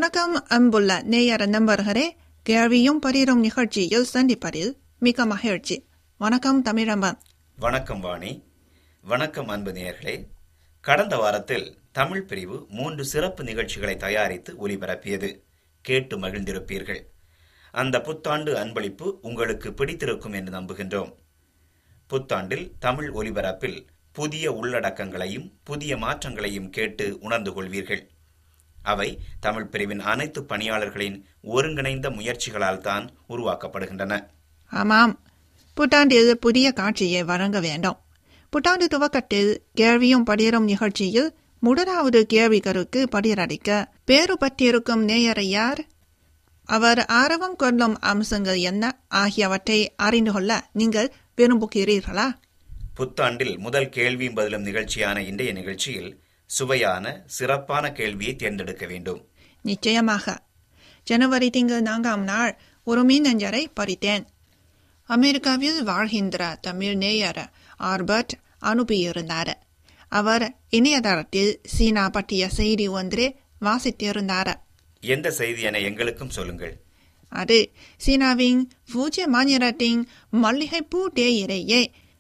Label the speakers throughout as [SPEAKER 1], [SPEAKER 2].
[SPEAKER 1] வணக்கம் அன்புள்ள நேயர் நண்பர்களே கேள்வியும் பரிரும் நிகழ்ச்சியில் சந்திப்பதில் மிக மகிழ்ச்சி வணக்கம் தமிழம்பன்
[SPEAKER 2] வணக்கம் வாணி வணக்கம் அன்பு நேயர்களே கடந்த வாரத்தில் தமிழ் பிரிவு மூன்று சிறப்பு நிகழ்ச்சிகளை தயாரித்து ஒலிபரப்பியது கேட்டு மகிழ்ந்திருப்பீர்கள் அந்த புத்தாண்டு அன்பளிப்பு உங்களுக்கு பிடித்திருக்கும் என்று நம்புகின்றோம் புத்தாண்டில் தமிழ் ஒலிபரப்பில் புதிய உள்ளடக்கங்களையும் புதிய மாற்றங்களையும் கேட்டு உணர்ந்து கொள்வீர்கள் அவை தமிழ் பிரிவின் அனைத்து பணியாளர்களின் ஒருங்கிணைந்த முயற்சிகளால் தான் உருவாக்கப்படுகின்றன
[SPEAKER 1] ஆமாம் புத்தாண்டில் புதிய காட்சியை வழங்க வேண்டும் புத்தாண்டு துவக்கத்தில் கேள்வியும் படிரும் நிகழ்ச்சியில் முதலாவது கேள்விகளுக்கு பதிலளிக்க பேறு பற்றியிருக்கும் நேயர் யார் அவர் ஆர்வம் கொள்ளும் அம்சங்கள் என்ன ஆகியவற்றை அறிந்து கொள்ள நீங்கள் விரும்புகிறீர்களா
[SPEAKER 2] புத்தாண்டில் முதல் கேள்வியும் பதிலும் நிகழ்ச்சியான இன்றைய நிகழ்ச்சியில் சுவையான சிறப்பான கேள்வியை தேர்ந்தெடுக்க வேண்டும்
[SPEAKER 1] நிச்சயமாக ஜனவரி திங்கள் நான்காம் நாள் ஒரு மின்னஞ்சரை படித்தேன் அமெரிக்காவில் வாழ்கின்ற தமிழ் நேயர் ஆர்பர்ட் அனுப்பியிருந்தார் அவர் இணையதளத்தில் சீனா பற்றிய செய்தி ஒன்று வாசித்திருந்தார்
[SPEAKER 2] எந்த செய்தி என எங்களுக்கும் சொல்லுங்கள்
[SPEAKER 1] அது சீனாவின் பூஜ்ய மாநிலத்தின் மல்லிகைப்பூ தேயிலையை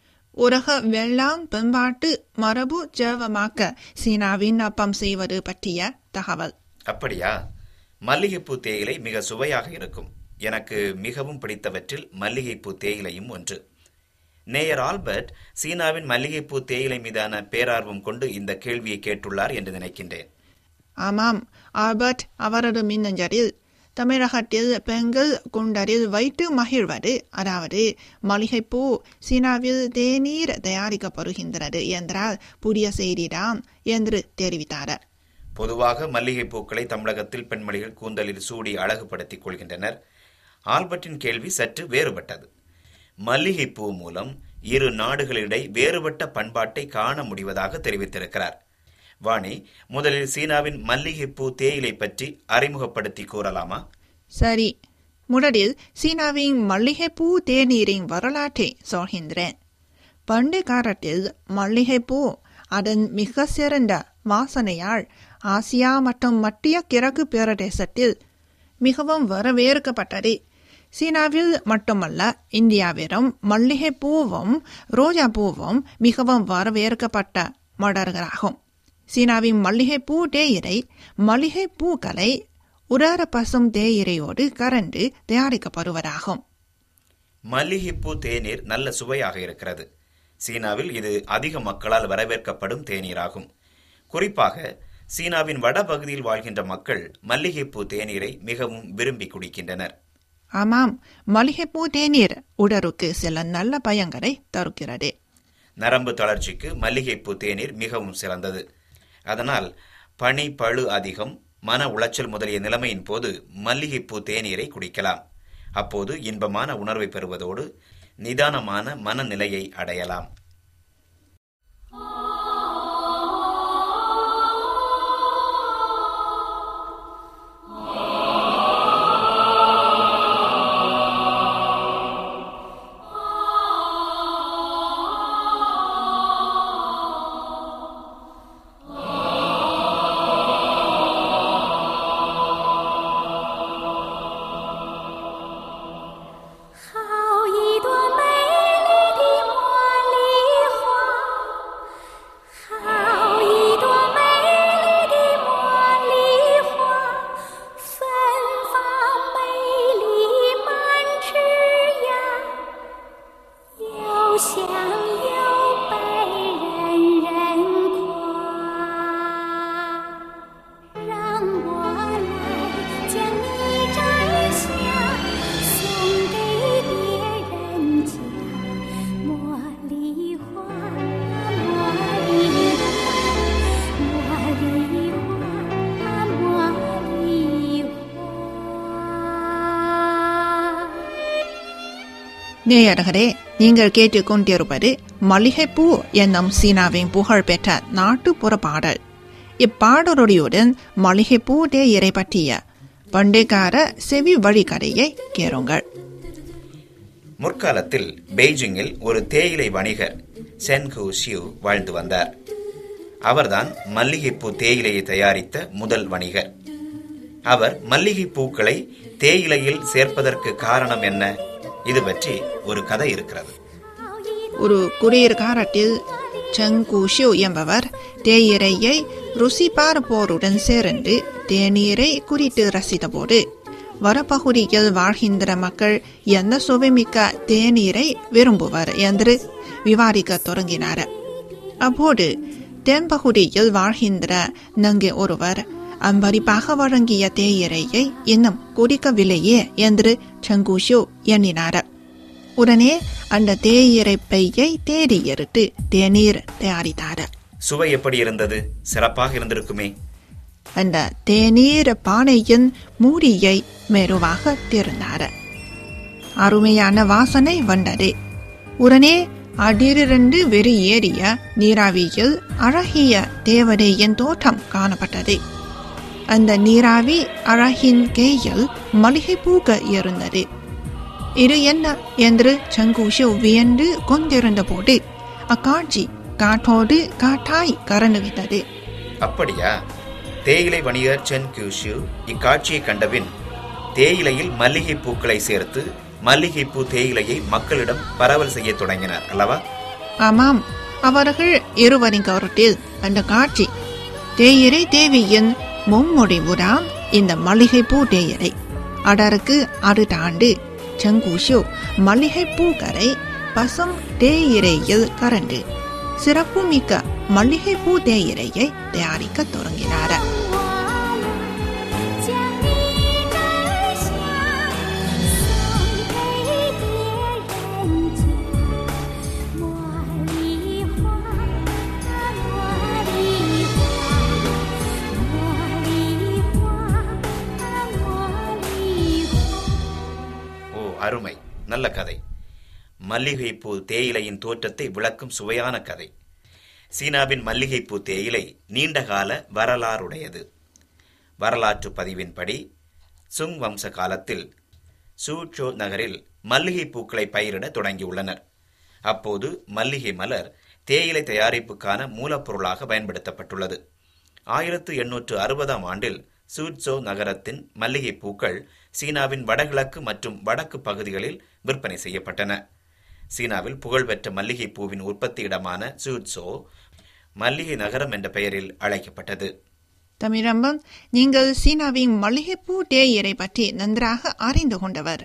[SPEAKER 1] உலக வேளாண் பண்பாட்டு மரபு ஜெவமாக்க சீனா விண்ணப்பம் செய்வது பற்றிய தகவல்
[SPEAKER 2] அப்படியா மல்லிகைப்பூ தேயிலை மிக சுவையாக இருக்கும் எனக்கு மிகவும் பிடித்தவற்றில் மல்லிகைப்பூ தேயிலையும் ஒன்று நேயர் ஆல்பர்ட் சீனாவின் மல்லிகைப்பூ தேயிலை மீதான பேரார்வம் கொண்டு இந்த கேள்வியை கேட்டுள்ளார் என்று நினைக்கின்றேன்
[SPEAKER 1] ஆமாம் ஆல்பர்ட் அவரது மின்னஞ்சலில் தமிழகத்தில் பெண்கள் குண்டரில் வைத்து மகிழ்வது அதாவது மளிகைப்பூ சீனாவில் தேநீர் தயாரிக்கப்படுகின்றது என்றால் புதிய செய்திதான் என்று தெரிவித்தார்
[SPEAKER 2] பொதுவாக மல்லிகை பூக்களை தமிழகத்தில் பெண்மணிகள் கூந்தலில் சூடி அழகுபடுத்திக் கொள்கின்றனர் ஆல்பர்ட்டின் கேள்வி சற்று வேறுபட்டது மல்லிகை பூ மூலம் இரு நாடுகளிடை வேறுபட்ட பண்பாட்டை காண முடிவதாக தெரிவித்திருக்கிறார் வாணி முதலில் சீனாவின் மல்லிகைப்பூ தேயிலை பற்றி அறிமுகப்படுத்தி கூறலாமா
[SPEAKER 1] சரி முதலில் சீனாவின் மல்லிகைப்பூ தேநீரின் வரலாற்றை சொல்கின்றேன் பண்டை காலத்தில் மல்லிகைப்பூ அதன் மிக சிறந்த வாசனையால் ஆசியா மற்றும் மத்திய கிழக்கு பிரதேசத்தில் மிகவும் வரவேற்கப்பட்டது சீனாவில் மட்டுமல்ல இந்தியாவிலும் மல்லிகை பூவும் ரோஜா பூவும் மிகவும் வரவேற்கப்பட்ட மலர்களாகும் சீனாவின் மல்லிகை பூ தேயிலை மல்லிகை பூக்களை உலர பசும் தேயிலையோடு கலந்து தயாரிக்கப்படுவதாகும்
[SPEAKER 2] மல்லிகைப்பூ தேநீர் நல்ல சுவையாக இருக்கிறது சீனாவில் இது அதிக மக்களால் வரவேற்கப்படும் தேநீராகும் குறிப்பாக சீனாவின் வடபகுதியில் வாழ்கின்ற மக்கள் மல்லிகைப்பூ தேநீரை மிகவும் விரும்பி குடிக்கின்றனர்
[SPEAKER 1] ஆமாம் மல்லிகைப்பூ தேநீர் உடலுக்கு சில நல்ல பயன்களை தருகிறது
[SPEAKER 2] நரம்பு தளர்ச்சிக்கு மல்லிகைப்பூ தேநீர் மிகவும் சிறந்தது அதனால் பனி பழு அதிகம் மன உளைச்சல் முதலிய நிலைமையின் போது மல்லிகைப்பூ தேநீரை குடிக்கலாம் அப்போது இன்பமான உணர்வை பெறுவதோடு நிதானமான மனநிலையை அடையலாம்
[SPEAKER 1] நேயர்களே நீங்கள் கேட்டுக்கொண்டிருப்பது மல்லிகைப்பூ என்னும் சீனாவின் புகழ்பெற்ற நாட்டுப்புற பாடல் இப்பாடலுடன் மல்லிகைப்பூ தேயிலை பற்றிய பண்டைக்கார செவி வழிகதையை கேளுங்கள்
[SPEAKER 2] முற்காலத்தில் பெய்ஜிங்கில் ஒரு தேயிலை வணிகர் சென் ஹூ ஷியூ வாழ்ந்து வந்தார் அவர்தான் மல்லிகைப்பூ தேயிலையை தயாரித்த முதல் வணிகர் அவர் மல்லிகை பூக்களை தேயிலையில் சேர்ப்பதற்கு காரணம் என்ன இது பற்றி ஒரு கதை இருக்கிறது
[SPEAKER 1] ஒரு குடியர் காலத்தில் செங்குஷிவ் என்பவர் தேயிலையை ருசி பார்ப்போருடன் சேர்ந்து தேநீரை குறித்து ரசித்தபோது வடபகுதியில் வாழ்கின்ற மக்கள் எந்த சுவைமிக்க தேநீரை விரும்புவர் என்று விவாதிக்க தொடங்கினார் அப்போது தென்பகுதியில் வாழ்கின்ற நங்கே ஒருவர் அன்பளிப்பாக வழங்கிய தேயிலையை இன்னும் குடிக்கவில்லையே என்று செங்குஷு எண்ணினார் உடனே அந்த தேயிலை பையை தேடி எடுத்து தேநீர் தயாரித்தார்
[SPEAKER 2] சுவை எப்படி இருந்தது சிறப்பாக இருந்திருக்குமே
[SPEAKER 1] அந்த தேநீர் பானையின் மூடியை மெருவாக திறந்தார் அருமையான வாசனை வந்தது உடனே அதிலிருந்து வெளியேறிய நீராவியில் அழகிய தேவதையின் தோட்டம் காணப்பட்டது அந்த நீராவி அழகின் கையில் மளிகை பூக்க இருந்தது இது என்ன என்று செங்குஷு வியந்து கொண்டிருந்த போது அக்காட்சி காற்றோடு காட்டாய் கறந்துவிட்டது
[SPEAKER 2] அப்படியா தேயிலை வணிகர் சென் கியூஷு இக்காட்சியை கண்டபின் தேயிலையில் மல்லிகை பூக்களை சேர்த்து மல்லிகைப்பூ தேயிலையை மக்களிடம் பரவல் செய்ய தொடங்கினார் அல்லவா
[SPEAKER 1] ஆமாம் அவர்கள் இருவரின் கருத்தில் அந்த காட்சி தேயிலை தேவியின் முன்மொழிவுதான் இந்த மல்லிகைப்பூ தேயிலை அதற்கு அடுத்த ஆண்டு செங்குஷு மல்லிகைப்பூ கரை பசும் தேயிலையில் கரண்டு சிறப்புமிக்க மல்லிகைப்பூ தேயிலையை தயாரிக்க தொடங்கினார்
[SPEAKER 3] 将你摘下，送给别人家。茉莉花，茉莉花，茉莉花，茉莉花。
[SPEAKER 2] ஓ அருமை நல்ல கதை மல்லிகைப்பூ தேயிலையின் தோற்றத்தை விளக்கும் சுவையான கதை சீனாவின் மல்லிகைப்பூ தேயிலை நீண்டகால வரலாறுடையது வரலாற்று பதிவின்படி சுங் வம்ச காலத்தில் சூச்சோ நகரில் மல்லிகை பூக்களை பயிரிட தொடங்கியுள்ளனர் அப்போது மல்லிகை மலர் தேயிலை தயாரிப்புக்கான மூலப்பொருளாக பயன்படுத்தப்பட்டுள்ளது ஆயிரத்து எண்ணூற்று அறுபதாம் ஆண்டில் சூட்சோ நகரத்தின் மல்லிகை பூக்கள் சீனாவின் வடகிழக்கு மற்றும் வடக்கு பகுதிகளில் விற்பனை செய்யப்பட்டன சீனாவில் புகழ்பெற்ற மல்லிகை பூவின் உற்பத்தி இடமான சூட்சோ மல்லிகை நகரம் என்ற பெயரில் அழைக்கப்பட்டது
[SPEAKER 1] தமிழம்பன் நீங்கள் சீனாவின் மல்லிகைப்பூ தேயிலை பற்றி நன்றாக அறிந்து கொண்டவர்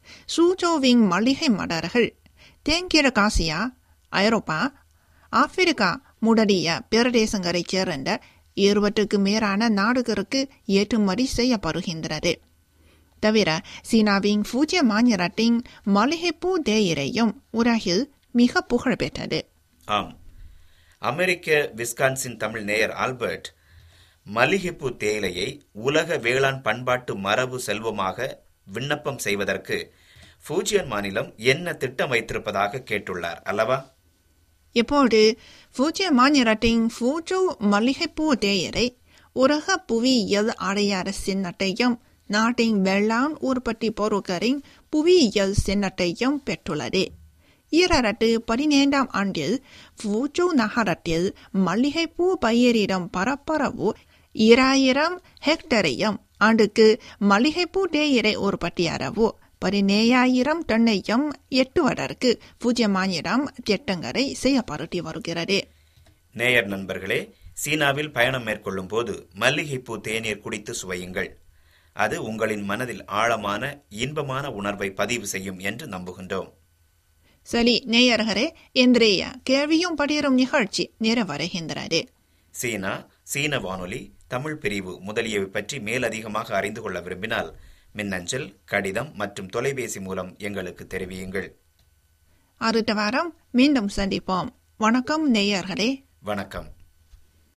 [SPEAKER 1] சூஜோவின் மல்லிகை மலர்கள் தென்கிழக்காசியா ஐரோப்பா ஆப்பிரிக்கா முதலிய பிரதேசங்களைச் சேர்ந்த இருபத்துக்கு மேலான நாடுகளுக்கு ஏற்றுமதி செய்யப்படுகின்றது தவிர சீனாவின் பூஜ்ய மாநிலத்தின் மல்லிகைப்பூ தேயிலையும் உலகில் மிக புகழ்பெற்றது
[SPEAKER 2] ஆம் அமெரிக்க விஸ்கான்சின் தமிழ் நேயர் ஆல்பர்ட் மல்லிகைப்பூ தேயிலையை உலக வேளாண் பண்பாட்டு மரபு செல்வமாக விண்ணப்பம் செய்வதற்கு ஃபூஜியன் மாநிலம் என்ன திட்டம் வைத்திருப்பதாக கேட்டுள்ளார் அல்லவா
[SPEAKER 1] இப்போது பூஜ்ய மாநிலத்தின் ஃபூஜோ மல்லிகைப்பூ தேயிலை உலக புவியியல் அடையாள சின்னத்தையும் நாட்டின் வேளாண் உற்பத்தி பொருட்களின் புவியியல் சின்னத்தையும் பெற்றுள்ளது ஈராயிரத்து பதினைந்தாம் ஆண்டில் ஃபூஜோ நகரத்தில் மல்லிகைப்பூ பயிரிடும் பரப்பரவு ஈராயிரம் ஹெக்டரையும் ஆண்டுக்கு மல்லிகைப்பூ தேயிலை உற்பத்தி அளவு பதினேழாயிரம் டன்னையும் எட்டுவதற்கு பூஜ்ய மாநிலம் திட்டங்களை செயல்படுத்தி வருகிறது
[SPEAKER 2] நேயர் நண்பர்களே சீனாவில் பயணம் மேற்கொள்ளும் போது மல்லிகைப்பூ தேநீர் குடித்து சுவையுங்கள் அது உங்களின் மனதில் ஆழமான இன்பமான உணர்வை பதிவு செய்யும் என்று நம்புகின்றோம்
[SPEAKER 1] சரி நேயர்களே இன்றைய கேள்வியும் படிரும் நிகழ்ச்சி நிறைவடைகின்றது
[SPEAKER 2] சீனா சீன வானொலி தமிழ் பிரிவு முதலியவை பற்றி மேலதிகமாக அறிந்து கொள்ள விரும்பினால் மின்னஞ்சல் கடிதம் மற்றும் தொலைபேசி மூலம் எங்களுக்கு தெரிவியுங்கள்
[SPEAKER 1] அடுத்த வாரம் மீண்டும் சந்திப்போம் வணக்கம் நேயர்களே
[SPEAKER 2] வணக்கம்